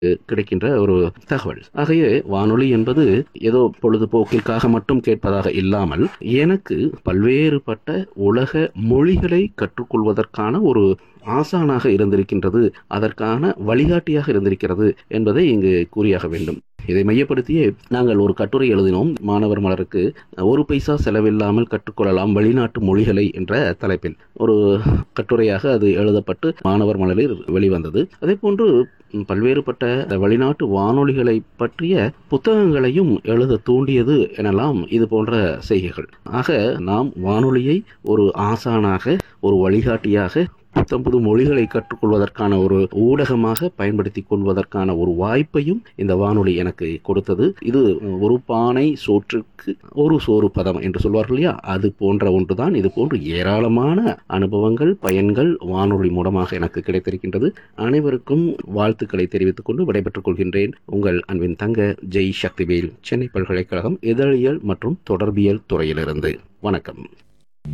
கிடைக்கின்ற ஒரு தகவல் ஆகையே வானொலி என்பது ஏதோ பொழுதுபோக்கிற்காக மட்டும் கேட்பதாக இல்லாமல் எனக்கு பல்வேறுபட்ட உலக மொழிகளை கற்றுக்கொள்வதற்கான ஒரு ஆசானாக இருந்திருக்கின்றது அதற்கான வழிகாட்டியாக இருந்திருக்கிறது என்பதை இங்கு கூறியாக வேண்டும் இதை மையப்படுத்தியே நாங்கள் ஒரு கட்டுரை எழுதினோம் மாணவர் மலருக்கு ஒரு பைசா செலவில்லாமல் கற்றுக்கொள்ளலாம் வெளிநாட்டு மொழிகளை என்ற தலைப்பில் ஒரு கட்டுரையாக அது எழுதப்பட்டு மாணவர் மலரில் வெளிவந்தது அதே போன்று பல்வேறுபட்ட வெளிநாட்டு வானொலிகளை பற்றிய புத்தகங்களையும் எழுத தூண்டியது எனலாம் இது போன்ற செய்கைகள் ஆக நாம் வானொலியை ஒரு ஆசானாக ஒரு வழிகாட்டியாக புத்தம் புது மொழிகளை கற்றுக்கொள்வதற்கான ஒரு ஊடகமாக பயன்படுத்தி கொள்வதற்கான ஒரு வாய்ப்பையும் இந்த வானொலி எனக்கு கொடுத்தது இது ஒரு பானை சோற்றுக்கு ஒரு சோறு பதம் என்று சொல்வார்கள் இல்லையா அது போன்ற ஒன்றுதான் இது போன்று ஏராளமான அனுபவங்கள் பயன்கள் வானொலி மூலமாக எனக்கு கிடைத்திருக்கின்றது அனைவருக்கும் வாழ்த்துக்களை தெரிவித்துக் கொண்டு விடைபெற்றுக் கொள்கின்றேன் உங்கள் அன்பின் தங்க ஜெய் சக்திவேல் சென்னை பல்கலைக்கழகம் இதழியல் மற்றும் தொடர்பியல் துறையிலிருந்து வணக்கம்